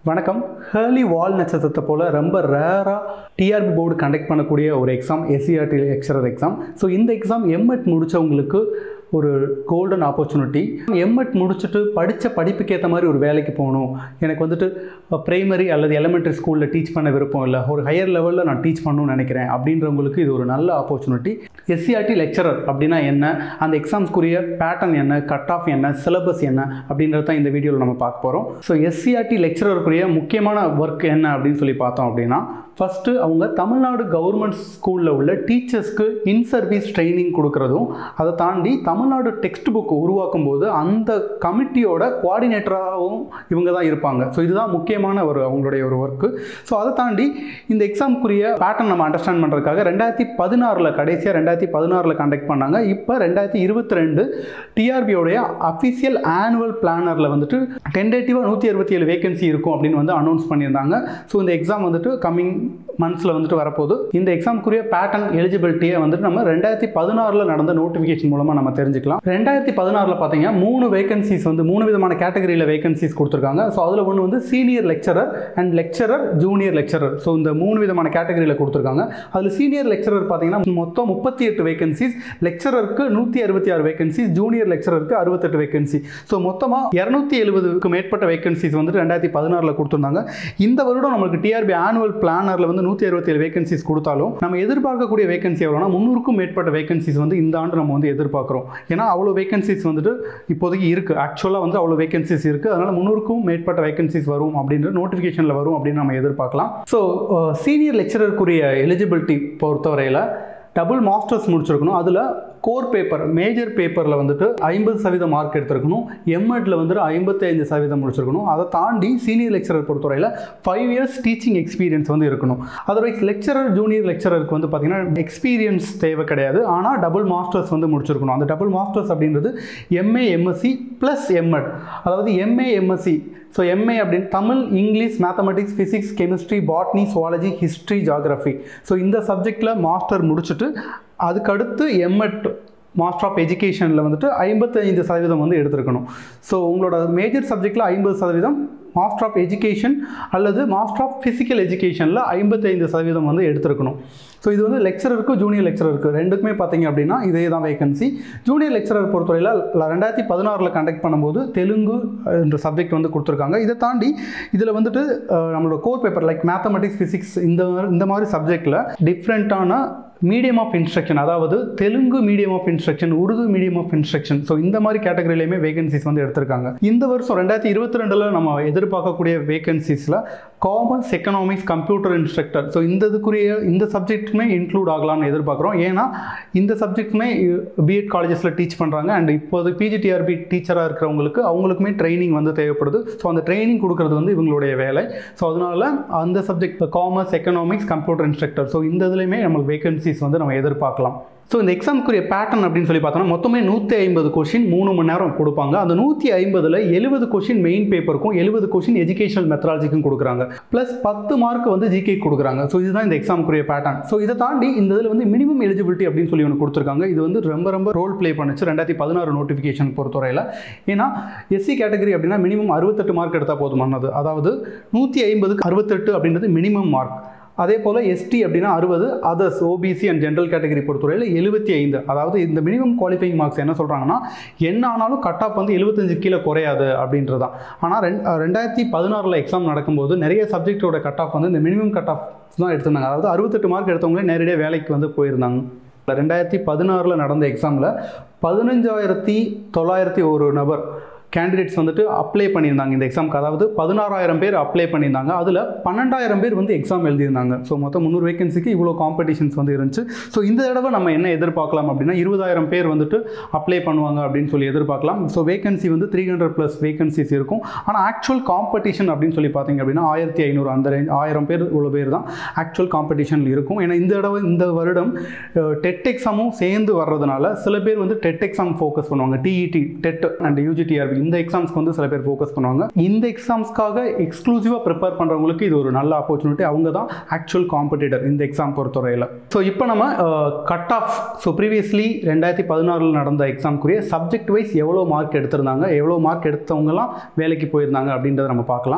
வணக்கம் ஹேர்லி வால் நட்சத்திரத்தை போல் ரொம்ப ரேராக டிஆர்பி போர்டு கண்டக்ட் பண்ணக்கூடிய ஒரு exam SCRT lecturer exam so இந்த எக்ஸாம் எம்எட் முடித்தவங்களுக்கு ஒரு கோல்டன் ஆப்பர்ச்சுனிட்டி எம்எட் முடிச்சுட்டு படித்த படிப்புக்கு ஏற்ற மாதிரி ஒரு வேலைக்கு போகணும் எனக்கு வந்துட்டு பிரைமரி அல்லது எலிமெண்ட்ரி ஸ்கூலில் டீச் பண்ண விருப்பம் இல்லை ஒரு ஹையர் லெவலில் நான் டீச் பண்ணணும்னு நினைக்கிறேன் அப்படின்றவங்களுக்கு இது ஒரு நல்ல ஆப்பர்ச்சுனிட்டி எஸ்சிஆர்டி லெக்சரர் அப்படின்னா என்ன அந்த எக்ஸாம்ஸ்க்குரிய பேட்டர்ன் என்ன கட் ஆஃப் என்ன சிலபஸ் என்ன அப்படின்றது தான் இந்த வீடியோவில் நம்ம பார்க்க போகிறோம் ஸோ எஸ்சிஆர்டி லெக்சரருக்குரிய முக்கியமான ஒர்க் என்ன அப்படின்னு சொல்லி பார்த்தோம் அப்படின்னா ஃபஸ்ட்டு அவங்க தமிழ்நாடு கவர்மெண்ட் ஸ்கூலில் உள்ள டீச்சர்ஸ்க்கு இன் சர்வீஸ் ட்ரைனிங் கொடுக்குறதும் அதை தாண்டி தமிழ்நாடு டெக்ஸ்ட் புக் உருவாக்கும் போது அந்த கமிட்டியோட கோஆர்டினேட்டராகவும் இவங்க தான் இருப்பாங்க ஸோ இதுதான் முக்கியமான ஒரு அவங்களுடைய ஒரு ஒர்க்கு ஸோ அதை தாண்டி இந்த எக்ஸாம்க்குரிய பேட்டர்ன் நம்ம அண்டர்ஸ்டாண்ட் பண்ணுறதுக்காக ரெண்டாயிரத்தி பதினாறில் கடைசியாக ரெண்டாயிரத்தி பதினாறில் கண்டக்ட் பண்ணாங்க இப்போ ரெண்டாயிரத்தி இருபத்தி ரெண்டு டிஆர்பியோடைய அஃபிஷியல் ஆனுவல் பிளானரில் வந்துட்டு டென்டேட்டிவாக நூற்றி அறுபத்தி ஏழு வேகன்சி இருக்கும் அப்படின்னு வந்து அனௌன்ஸ் பண்ணியிருந்தாங்க ஸோ இந்த எக்ஸாம் வந்துட்டு கம்மிங் மந்த்ஸில் வந்துட்டு வரப்போகுது இந்த எக்ஸாம்க்குரிய பேட்டர்ன் எலிஜிபிலிட்டியை வந்துட்டு நம்ம ரெண்டாயிரத்தி பதினாறில் நடந்த நோட்டிஃபிகேஷன் மூலமாக நம்ம தெரிஞ்சுக்கலாம் ரெண்டாயிரத்தி பதினாறில் பார்த்தீங்கன்னா மூணு வேகன்சிஸ் வந்து மூணு விதமான கேட்டகரியில் வேகன்சிஸ் கொடுத்துருக்காங்க ஸோ அதில் ஒன்று வந்து senior lecturer and lecturer junior lecturer so இந்த மூணு விதமான கேட்டகரியில் கொடுத்துருக்காங்க அதில் சீனியர் லெக்சரர் பார்த்தீங்கன்னா மொத்தம் முப்பத்தி எட்டு வேகன்சிஸ் லெக்சரருக்கு நூற்றி அறுபத்தி ஆறு வேகன்சிஸ் ஜூனியர் லெக்சரருக்கு அறுபத்தெட்டு வேகன்சி ஸோ மொத்தமாக இரநூத்தி எழுபதுக்கு மேற்பட்ட வேகன்சிஸ் வந்துட்டு ரெண்டாயிரத்தி பதினாறில் கொடுத்துருந்தாங்க இந்த வருடம் நம்மளுக்கு டிஆர்பி ஆனுவல் பிளானரில் வந்து நூற்றி அறுபத்தி ஏழு வேகன்சிஸ் கொடுத்தாலும் நம்ம எதிர்பார்க்கக்கூடிய வேகன்சி எவ்வளோனா முந்நூறுக்கும் மேற்பட்ட வேகன்சிஸ் வந்து இந்த ஆண்டு நம்ம வந்து எதிர்பார்க்குறோம் ஏன்னா அவ்வளோ வேகன்சிஸ் வந்துட்டு இப்போதைக்கு இருக்குது ஆக்சுவலாக வந்து அவ்வளோ வேகன்சிஸ் இருக்குது அதனால் முந்நூறுக்கும் மேற்பட்ட வேகன்சிஸ் வரும் அப்படின்ற நோட்டிஃபிகேஷனில் வரும் அப்படின்னு நம்ம எதிர்பார்க்கலாம் ஸோ சீனியர் லெக்சரருக்குரிய எலிஜிபிலிட்டி பொறுத்தவரையில் டபுள் மாஸ்டர்ஸ் முடிச்சிருக்கணும் அதில் கோர் பேப்பர் மேஜர் பேப்பரில் வந்துட்டு ஐம்பது சதவீதம் மார்க் எடுத்திருக்கணும் எம்எட்ல வந்துட்டு ஐம்பத்தைந்து சதவீதம் முடிச்சிருக்கணும் அதை தாண்டி சீனியர் லெக்சரர் பொறுத்தவரையில் ஃபைவ் இயர்ஸ் டீச்சிங் எக்ஸ்பீரியன்ஸ் வந்து இருக்கணும் அதர்வைஸ் லெக்சரர் ஜூனியர் லெக்சரருக்கு வந்து பார்த்திங்கன்னா எக்ஸ்பீரியன்ஸ் தேவை கிடையாது ஆனால் டபுள் மாஸ்டர்ஸ் வந்து முடிச்சிருக்கணும் அந்த டபுள் மாஸ்டர்ஸ் அப்படின்றது எம்ஏ எம்எஸ்சி ப்ளஸ் எம்எட் அதாவது எம்ஏ எம்எஸ்சி ஸோ எம்ஏ அப்படின்னு Tamil English mathematics physics chemistry botany zoology history geography so இந்த சப்ஜெக்டில் மாஸ்டர் முடிச்சுட்டு அதுக்கடுத்து எம்எட் மாஸ்டர் ஆஃப் எஜுகேஷனில் வந்துட்டு ஐம்பத்தைந்து சதவீதம் வந்து எடுத்திருக்கணும் ஸோ உங்களோட மேஜர் சப்ஜெக்டில் ஐம்பது சதவீதம் மாஸ்டர் ஆஃப் எஜுகேஷன் அல்லது மாஸ்டர் ஆஃப் ஃபிசிக்கல் எஜுகேஷனில் ஐம்பத்தைந்து சதவீதம் வந்து எடுத்திருக்கணும் ஸோ இது வந்து லெக்சரருக்கு ஜூனியர் லெக்சரருக்கு ரெண்டுக்குமே பார்த்தீங்க அப்படின்னா இதே தான் வேகன்சி ஜூனியர் லெக்சரர் பொறுத்தவரையில் ரெண்டாயிரத்தி பதினாறில் கண்டக்ட் பண்ணும்போது தெலுங்கு என்ற சப்ஜெக்ட் வந்து கொடுத்துருக்காங்க இதை தாண்டி இதில் வந்துட்டு நம்மளோட core paper like mathematics physics இந்த இந்த மாதிரி சப்ஜெக்டில் டிஃப்ரெண்ட்டான மீடியம் ஆஃப் இன்ஸ்ட்ரக்ஷன் அதாவது Telugu medium of instruction Urdu medium of instruction so இந்த மாதிரி கேட்டகரியிலையுமே வேகன்சிஸ் வந்து எடுத்திருக்காங்க இந்த வருஷம் ரெண்டாயிரத்தி இருபத்தி ரெண்டில் நம்ம எதிர்பார்க்கக்கூடிய வேகன்சிஸில் commerce economics computer instructor so இந்த இதுக்குரிய இந்த சப்ஜெக்ட்டுமே இன்க்ளூட் ஆகலாம்னு எதிர்பார்க்குறோம் ஏன்னா இந்த சப்ஜெக்ட்டுமே பிஎட் காலேஜஸில் டீச் பண்ணுறாங்க அண்ட் இப்போது பிஜிடிஆர்பி டீச்சராக இருக்கிறவங்களுக்கு அவங்களுக்குமே ட்ரைனிங் வந்து தேவைப்படுது ஸோ அந்த ட்ரைனிங் கொடுக்குறது வந்து இவங்களுடைய வேலை ஸோ அதனால் அந்த subject commerce economics computer instructor so இந்த இதுலையுமே நம்மளுக்கு வேகன்சி வேகன்சிஸ் வந்து நம்ம எதிர்பார்க்கலாம் ஸோ இந்த எக்ஸாமுக்குரிய பேட்டர்ன் அப்படின்னு சொல்லி பார்த்தோம்னா மொத்தமே நூற்றி ஐம்பது கொஷின் மூணு மணி நேரம் கொடுப்பாங்க அந்த நூற்றி ஐம்பதில் எழுபது கொஷின் மெயின் பேப்பருக்கும் எழுபது கொஷின் எஜுகேஷனல் மெத்தடாலஜிக்கும் கொடுக்குறாங்க ப்ளஸ் பத்து மார்க் வந்து ஜிகே கொடுக்குறாங்க ஸோ இதுதான் இந்த எக்ஸாமுக்குரிய பேட்டர்ன் ஸோ இதை தாண்டி இந்த இதில் வந்து மினிமம் எலிஜிபிலிட்டி அப்படின்னு சொல்லி ஒன்று கொடுத்துருக்காங்க இது வந்து ரொம்ப ரொம்ப ரோல் ப்ளே பண்ணுச்சு ரெண்டாயிரத்தி பதினாறு நோட்டிஃபிகேஷன் பொறுத்தவரையில் ஏன்னா எஸ்சி கேட்டகரி அப்படின்னா மினிமம் அறுபத்தெட்டு மார்க் எடுத்தால் போதுமானது அதாவது நூற்றி ஐம்பதுக்கு அறுபத்தெட்டு அப்படின்றது மினிமம் மார்க் அதே போல் எஸ்டி அப்படின்னா அறுபது others OBC and general category பொறுத்தவரையில் எழுபத்தி ஐந்து அதாவது இந்த மினிமம் குவாலிஃபைங் மார்க்ஸ் என்ன சொல்கிறாங்கன்னா என்ன ஆனாலும் கட் ஆஃப் வந்து எழுபத்தஞ்சு கீழே குறையாது அப்படின்றது தான் ஆனால் ரெண் ரெண்டாயிரத்தி பதினாறில் எக்ஸாம் நடக்கும்போது நிறைய சப்ஜெக்டோட கட் ஆஃப் வந்து இந்த மினிமம் கட் ஆஃப் தான் எடுத்திருந்தாங்க அதாவது அறுபத்தெட்டு மார்க் எடுத்தவங்களே நேரடியாக வேலைக்கு வந்து போயிருந்தாங்க ரெண்டாயிரத்தி பதினாறில் நடந்த எக்ஸாமில் பதினஞ்சாயிரத்தி தொள்ளாயிரத்தி ஒரு நபர் கேண்டிடேட்ஸ் வந்துட்டு அப்ளை பண்ணியிருந்தாங்க இந்த எக்ஸாமுக்கு அதாவது பதினாறாயிரம் பேர் அப்ளை பண்ணியிருந்தாங்க அதில் பன்னெண்டாயிரம் பேர் வந்து எக்ஸாம் எழுதியிருந்தாங்க ஸோ மொத்தம் முந்நூறு வேகன்சிக்கு இவ்வளோ காம்படிஷன்ஸ் வந்து இருந்துச்சு ஸோ இந்த தடவை நம்ம என்ன எதிர்பார்க்கலாம் அப்படின்னா இருபதாயிரம் பேர் வந்துட்டு அப்ளை பண்ணுவாங்க அப்படின்னு சொல்லி எதிர்பார்க்கலாம் ஸோ வேகன்சி வந்து த்ரீ ஹண்ட்ரட் ப்ளஸ் வேகன்சிஸ் இருக்கும் ஆனால் ஆக்சுவல் காம்படிஷன் அப்படின்னு சொல்லி பார்த்தீங்க அப்படின்னா ஆயிரத்தி ஐநூறு அந்த ரேஞ்ச் ஆயிரம் பேர் இவ்வளோ பேர் தான் ஆக்சுவல் காம்படிஷனில் இருக்கும் ஏன்னா இந்த தடவை இந்த வருடம் டெட் எக்ஸாமும் சேர்ந்து வர்றதுனால சில பேர் வந்து டெட் எக்ஸாம் ஃபோக்கஸ் பண்ணுவாங்க டிஇடி டெட் அண்ட் யூஜிடிஆர்பி இந்த எக்ஸாம்ஸ்க்கு வந்து சில பேர் ஃபோக்கஸ் பண்ணுவாங்க இந்த எக்ஸாம்ஸ்க்காக எக்ஸ்க்ளூசிவாக ப்ரிப்பேர் பண்ணுறவங்களுக்கு இது ஒரு நல்ல ஆப்பர்ச்சுனிட்டி அவங்க தான் ஆக்சுவல் காம்படிட்டர் இந்த எக்ஸாம் பொறுத்தவரையில் ஸோ இப்போ நம்ம கட் ஆஃப் ஸோ ப்ரீவியஸ்லி ரெண்டாயிரத்தி பதினாறில் நடந்த எக்ஸாம்க்குரிய சப்ஜெக்ட் வைஸ் எவ்வளோ மார்க் எடுத்திருந்தாங்க எவ்வளோ மார்க் எடுத்தவங்கலாம் வேலைக்கு போயிருந்தாங்க அப்படின்றத நம்ம பார்க்கலாம்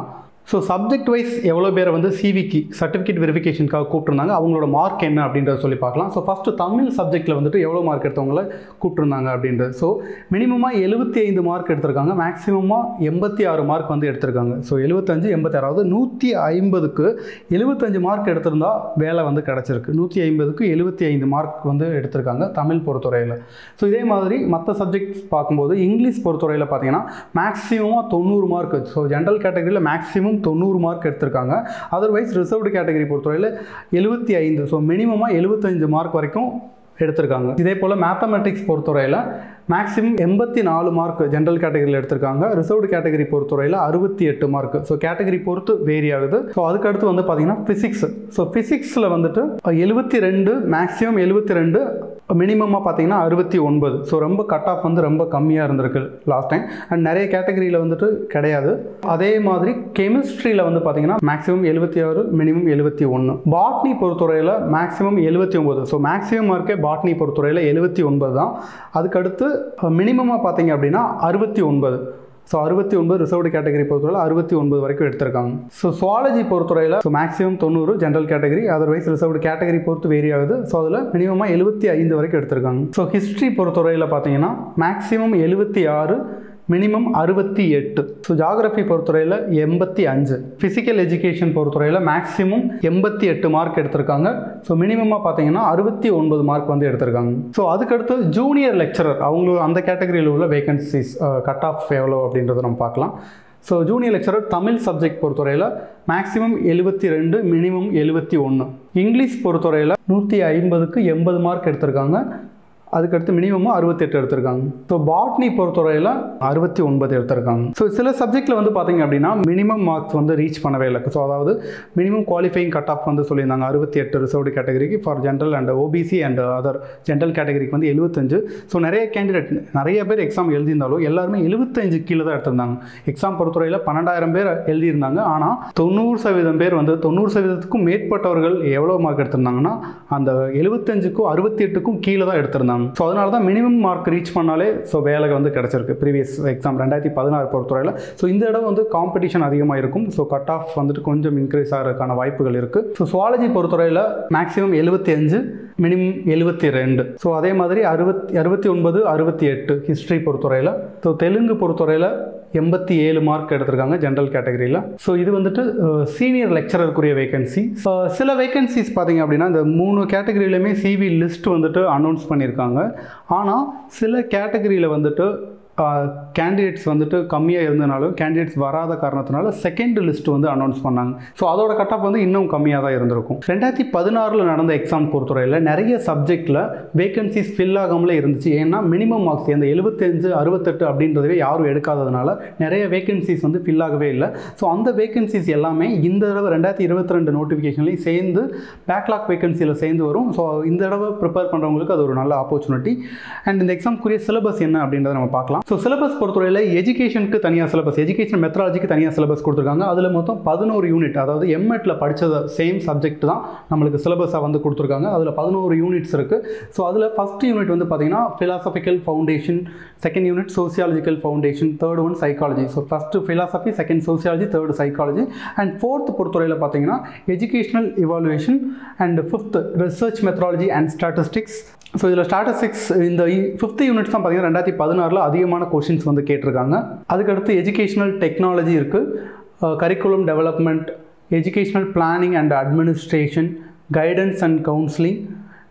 ஸோ சப்ஜெக்ட் வைஸ் எவ்வளோ பேரை வந்து சிவிக்கு சர்டிஃபிகேட் வெரிஃபிகேஷனுக்காக கூப்பிட்டுருந்தாங்க அவங்களோட மார்க் என்ன அப்படின்றத சொல்லி பார்க்கலாம் ஸோ ஃபஸ்ட்டு தமிழ் சப்ஜெக்ட்டில் வந்துட்டு எவ்வளோ மார்க் எடுத்தவங்கள கூப்பிட்டுருந்தாங்க அப்படின்றது ஸோ மினிமமாக எழுபத்தி ஐந்து மார்க் எடுத்திருக்காங்க மேக்ஸிமமாக எண்பத்தி ஆறு மார்க் வந்து எடுத்திருக்காங்க ஸோ எழுபத்தஞ்சு எண்பத்தாறாவது நூற்றி ஐம்பதுக்கு எழுபத்தஞ்சு மார்க் எடுத்திருந்தா வேலை வந்து கிடச்சிருக்கு நூற்றி ஐம்பதுக்கு எழுபத்தி ஐந்து மார்க் வந்து எடுத்திருக்காங்க தமிழ் பொறுத்துறையில் ஸோ இதே மாதிரி மற்ற சப்ஜெக்ட்ஸ் பார்க்கும்போது இங்கிலீஷ் பொறுத்துறையில் பார்த்தீங்கன்னா மேக்ஸிமமாக தொண்ணூறு மார்க் ஸோ ஜென்ரல் கேட்டகரியில் மேக்ஸிமம் தொண்ணூறு மார்க் எடுத்திருக்காங்க அதர்வைஸ் ரிசர்வ்டு கேட்டகரி பொறுத்தவரையில் எழுபத்தி ஐந்து ஸோ மினிமமாக எழுபத்தஞ்சு மார்க் வரைக்கும் எடுத்திருக்காங்க இதே போல் மேத்தமெட்டிக்ஸ் பொறுத்தவரையில் மேக்ஸிமம் எண்பத்தி நாலு மார்க் ஜென்ரல் கேட்டகரியில் எடுத்திருக்காங்க ரிசர்வ்டு கேட்டகரி பொறுத்தவரையில் அறுபத்தி எட்டு மார்க் ஸோ கேட்டகரி பொறுத்து வேரி ஆகுது ஸோ அதுக்கடுத்து வந்து பார்த்தீங்கன்னா ஃபிசிக்ஸ் ஸோ ஃபிசிக்ஸில் வந்துட்டு எழுபத்தி ரெண்டு மேக்ஸிமம் எழுபத்தி ரெண்டு மினிமமாக பார்த்தீங்கன்னா அறுபத்தி ஒன்பது ஸோ ரொம்ப கட் ஆஃப் வந்து ரொம்ப கம்மியாக இருந்திருக்கு லாஸ்ட் டைம் அண்ட் நிறைய கேட்டகரியில் வந்துட்டு கிடையாது அதே மாதிரி கெமிஸ்ட்ரியில் வந்து பார்த்தீங்கன்னா மேக்ஸிமம் எழுபத்தி ஆறு மினிமம் எழுபத்தி ஒன்று பாட்னி பொறுத்துறையில் மேக்ஸிமம் எழுபத்தி ஒம்பது ஸோ மேக்ஸிமம் மார்க்கே பாட்னி பொறுத்துறையில் எழுபத்தி ஒன்பது தான் அதுக்கடுத்து மினிமமாக பார்த்தீங்க அப்படின்னா அறுபத்தி ஒன்பது ஸோ அறுபத்தி ஒன்பது ரிசர்வ்டு கேட்டகரி பொறுத்தவரை அறுபத்தி ஒன்பது வரைக்கும் எடுத்திருக்காங்க ஸோ சுவாலஜி பொறுத்தவரையில் ஸோ மேக்ஸிமம் தொண்ணூறு general category otherwise reserved category பொறுத்து வேரி ஆகுது ஸோ அதில் மினிமமாக எழுபத்தி ஐந்து வரைக்கும் எடுத்திருக்காங்க ஸோ ஹிஸ்ட்ரி பொறுத்தவரையில் பார்த்தீங்கன்னா மேக்ஸிமம் எழுபத்தி ஆறு மினிமம் அறுபத்தி எட்டு ஸோ ஜாகிரஃபி பொறுத்துறையில் எண்பத்தி அஞ்சு ஃபிசிக்கல் எஜுகேஷன் பொறுத்துறையில் மேக்ஸிமம் எண்பத்தி எட்டு மார்க் எடுத்திருக்காங்க ஸோ மினிமமாக பார்த்தீங்கன்னா அறுபத்தி ஒன்பது மார்க் வந்து எடுத்திருக்காங்க ஸோ அதுக்கடுத்து ஜூனியர் லெக்சரர் அவங்களும் அந்த கேட்டகரியில் உள்ள வேகன்சிஸ் கட் ஆஃப் எவ்வளோ அப்படின்றத நம்ம பார்க்கலாம் so junior lecturer Tamil subject பொறுத்தவரையில் மேக்ஸிமம் எழுபத்தி ரெண்டு மினிமம் எழுபத்தி ஒன்று இங்கிலீஷ் பொறுத்தவரையில் நூற்றி ஐம்பதுக்கு எண்பது மார்க் எடுத்திருக்காங்க அதுக்கடுத்து மினிமமாக அறுபத்தெட்டு எடுத்திருக்காங்க ஸோ பாட்னி பொறுத்தவரையில் அறுபத்தி ஒன்பது எடுத்திருக்காங்க ஸோ சில சப்ஜெக்டில் வந்து பார்த்தீங்க அப்படின்னா மினிமம் மார்க்ஸ் வந்து ரீச் பண்ணவே இல்லை ஸோ அதாவது மினிமம் குவாலிஃபைங் கட் ஆஃப் வந்து சொல்லியிருந்தாங்க அறுபத்தி எட்டு ரிசர்வ்டு கேட்டகரிக்கு for general and OBC and other general கேட்டகரிக்கு வந்து எழுபத்தஞ்சு ஸோ நிறைய கேண்டிடேட் நிறைய பேர் எக்ஸாம் எழுதியிருந்தாலும் எல்லாருமே எழுபத்தஞ்சு கீழே தான் எடுத்திருந்தாங்க எக்ஸாம் பொறுத்தவரையில் பன்னெண்டாயிரம் பேர் எழுதியிருந்தாங்க ஆனால் தொண்ணூறு சதவீதம் பேர் வந்து தொண்ணூறு சதவீதத்துக்கும் மேற்பட்டவர்கள் எவ்வளோ மார்க் எடுத்திருந்தாங்கன்னா அந்த எழுபத்தஞ்சுக்கும் அறுபத்தி எட்டுக்கும் கீழே தான் எடுத்திருந்தாங்க ஸோ அதனால தான் மினிமம் மார்க் ரீச் பண்ணாலே ஸோ வேலை வந்து கிடச்சிருக்கு ப்ரீவியஸ் எக்ஸாம் ரெண்டாயிரத்தி பதினாறு பொறுத்தவரையில் ஸோ இந்த இடம் வந்து காம்படிஷன் அதிகமாக இருக்கும் ஸோ கட் ஆஃப் வந்துட்டு கொஞ்சம் இன்க்ரீஸ் ஆகிறதுக்கான வாய்ப்புகள் இருக்குது ஸோ சுவாலஜி பொறுத்தவரையில் மேக்ஸிமம் எழுபத்தி அஞ்சு மினிமம் எழுபத்தி ரெண்டு ஸோ அதே மாதிரி அறுபத்தி அறுபத்தி ஒன்பது அறுபத்தி எட்டு ஹிஸ்ட்ரி பொறுத்தவரையில் ஸோ தெலுங்கு பொறுத்தவரையில் எண்பத்தி ஏழு மார்க் எடுத்திருக்காங்க ஜென்ரல் கேட்டகரியில் ஸோ இது வந்துட்டு சீனியர் லெக்சரருக்குரிய வேகன்சி சில வேகன்சிஸ் பார்த்தீங்க அப்படின்னா இந்த மூணு கேட்டகரியிலுமே சிவி லிஸ்ட் வந்துட்டு அனௌன்ஸ் பண்ணியிருக்காங்க ஆனால் சில கேட்டகரியில் வந்துட்டு கேண்டிடேட்ஸ் வந்துட்டு கம்மியாக இருந்தனாலும் கேண்டிடேட்ஸ் வராத காரணத்தினால செகண்ட் லிஸ்ட் வந்து அனௌன்ஸ் பண்ணாங்க ஸோ அதோட கட் ஆஃப் வந்து இன்னும் கம்மியாக தான் இருந்திருக்கும் ரெண்டாயிரத்தி பதினாறில் நடந்த எக்ஸாம் பொறுத்தவரையில் நிறைய சப்ஜெக்டில் வேகன்சிஸ் ஃபில் ஆகாமலே இருந்துச்சு ஏன்னா மினிமம் மார்க்ஸ் அந்த எழுபத்தஞ்சு அறுபத்தெட்டு அப்படின்றதவே யாரும் எடுக்காததுனால நிறைய வேகன்சிஸ் வந்து ஃபில் ஆகவே இல்லை ஸோ அந்த வேகன்சிஸ் எல்லாமே இந்த தடவை ரெண்டாயிரத்தி இருபத்தி ரெண்டு நோட்டிஃபிகேஷன்லையும் சேர்ந்து பேக்லாக் வேகன்சியில் சேர்ந்து வரும் ஸோ இந்த தடவை ப்ரிப்பேர் பண்ணுறவங்களுக்கு அது ஒரு நல்ல ஆப்பர்ச்சுனிட்டி அண்ட் இந்த எக்ஸாம்க்குரிய சிலபஸ் என்ன அப்படின்றத நம்ம பார்க்கலாம் ஸோ சிலபஸ் பொறுத்தவரையில் எஜுகேஷனுக்கு தனியாக சிலபஸ் எஜுகேஷன் மெத்தடாலஜிக்கு தனியாக சிலபஸ் கொடுத்துருக்காங்க அதில் மொத்தம் பதினோரு யூனிட் அதாவது எம்எட்டில் படித்தது சேம் சப்ஜெக்ட் தான் நம்மளுக்கு சிலபஸாக வந்து கொடுத்துருக்காங்க அதில் பதினோரு யூனிட்ஸ் இருக்குது ஸோ அதில் ஃபஸ்ட் யூனிட் வந்து பார்த்தீங்கன்னா philosophical foundation second unit sociological foundation third one psychology so first philosophy second sociology third psychology and fourth பொறுத்தவரையில் பார்த்தீங்கன்னா educational evaluation and fifth research methodology and statistics so இதில் statistics இந்த fifth units தான் பார்த்தீங்கன்னா ரெண்டாயிரத்தி பதினாறில் அதிகமான கொஷின்ஸ் வந்து கேட்டிருக்காங்க அதுக்கடுத்து எஜுகேஷனல் டெக்னாலஜி இருக்குது curriculum development educational planning and administration guidance and counselling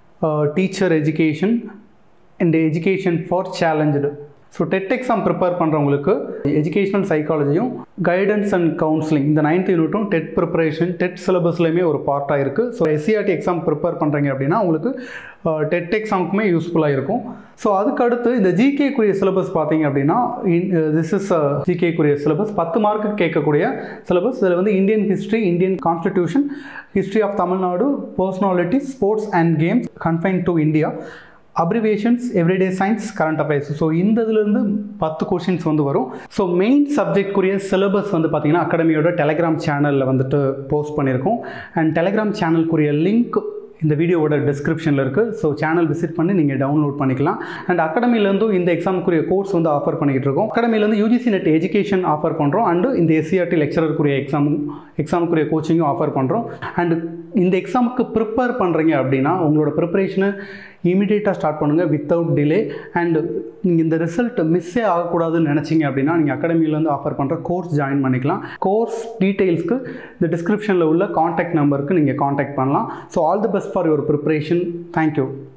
teacher education and education for challenge so TET exam prepare பண்ணுறவங்களுக்கு எஜுகேஷனல் சைக்காலஜியும் கைடன்ஸ் அண்ட் கவுன்சிலிங் இந்த நைன்த் யூனிட்டும் டெட் ப்ரிப்பரேஷன் டெட் சிலபஸ்லையுமே ஒரு பார்ட்டாக இருக்குது ஸோ எஸ்சிஆர்டி எக்ஸாம் ப்ரிப்பேர் பண்ணுறீங்க அப்படின்னா உங்களுக்கு டெட் எக்ஸாமுக்குமே யூஸ்ஃபுல்லாக இருக்கும் ஸோ அதுக்கு அடுத்து இந்த ஜிகேக்குரிய சிலபஸ் பார்த்தீங்க அப்படின்னா திஸ் இஸ் ஜிகேக்குரிய சிலபஸ் பத்து மார்க்கு கேட்கக்கூடிய சிலபஸ் இதில் வந்து Indian history Indian constitution history of Tamil Nadu personality sports and games confine to India abbreviations everyday science current affairs so இந்த இதுலேருந்து பத்து கொஷின்ஸ் வந்து வரும் ஸோ மெயின் சப்ஜெக்ட்குரிய சிலபஸ் வந்து பார்த்திங்கன்னா அகாடமியோட டெலகிராம் சேனலில் வந்துட்டு போஸ்ட் பண்ணியிருக்கோம் அண்ட் டெலகிராம் சேனலுக்குரிய லிங்க் இந்த வீடியோவோட டிஸ்கிரிப்ஷனில் இருக்குது ஸோ சேனல் விசிட் பண்ணி நீங்கள் டவுன்லோட் பண்ணிக்கலாம் அண்ட் அகாடமிலேருந்தும் இந்த எக்ஸாமுக்குரிய கோர்ஸ் வந்து ஆஃபர் பண்ணிக்கிட்டு இருக்கோம் அகாடமிலேருந்து யூஜிசி நெட் எஜுகேஷன் ஆஃபர் பண்ணுறோம் அண்டு இந்த எஸ்சிஆர்டி லெக்சரருக்குரிய எக்ஸாமும் எக்ஸாமுக்குரிய கோச்சிங்கும் ஆஃபர் பண்ணுறோம் அண்ட் இந்த எக்ஸாமுக்கு ப்ரிப்பேர் பண்ணுறீங்க அப்படின்னா உங்களோட ப்ரிப்பரேஷனை இமீடியட்டாக ஸ்டார்ட் பண்ணுங்கள் வித்தவுட் டிலே அண்ட் நீங்கள் இந்த ரிசல்ட் மிஸ்ஸே ஆகக்கூடாதுன்னு நினச்சிங்க அப்படின்னா நீங்கள் அகாடமிலேருந்து ஆஃபர் பண்ணுற கோர்ஸ் ஜாயின் பண்ணிக்கலாம் கோர்ஸ் டீட்டெயில்ஸ்க்கு இந்த டிஸ்கிரிப்ஷனில் உள்ள காண்டாக்ட் நம்பருக்கு நீங்கள் காண்டாக்ட் பண்ணலாம் so all the best for your preparation thank you